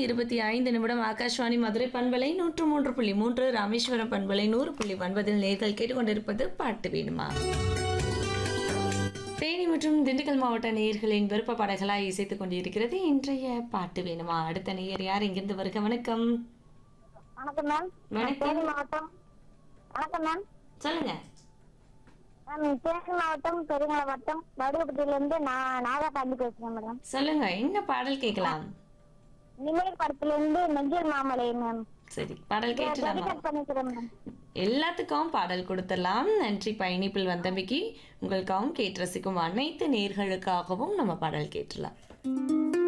இருபத்தி ஐந்து நிமிடம் ஆகாஷ்வாணி மதுரை பண்பலை நூற்று மூன்று புள்ளி மூன்று ராமேஸ்வரம் பண்பலை நூறு புள்ளி ஒன்பதில் நேர்கள் கேட்டுக்கொண்டிருப்பது பாட்டு வேணுமா தேனி மற்றும் திண்டுக்கல் மாவட்ட நேயர்களின் விருப்ப பாடல்களாய் இசைத்துக் கொண்டிருக்கிறது இன்றைய பாட்டு வேணுமா அடுத்த நேயர் யார் இங்கிருந்து வருக வணக்கம் வணக்கம் மேம் வணக்கம். தேனி மாவட்டம் வணக்கம் மேம் சொல்லுங்க மேம் தேனி மாவட்டம் பெருங்கல வட்டம் வடுகப்பட்டியிலிருந்து நான் நாகபாண்டி பேசுறேன் மேடம் சொல்லுங்க என்ன பாடல் கேட்கலாம் நிமிட படத்திலிருந்து நெஞ்சில் மாமலை மேம் சரி பாடல் கேட்கலாமா டெடிகேட் பண்ணிக்கிறேன் மேம் எல்லாத்துக்கும் பாடல் கொடுத்துடலாம் நன்றி பயணிப்பில் வந்தமைக்கு உங்களுக்காகவும் கேட்டு ரசிக்கும் அனைத்து நேர்களுக்காகவும் நம்ம பாடல் கேட்டுலாம்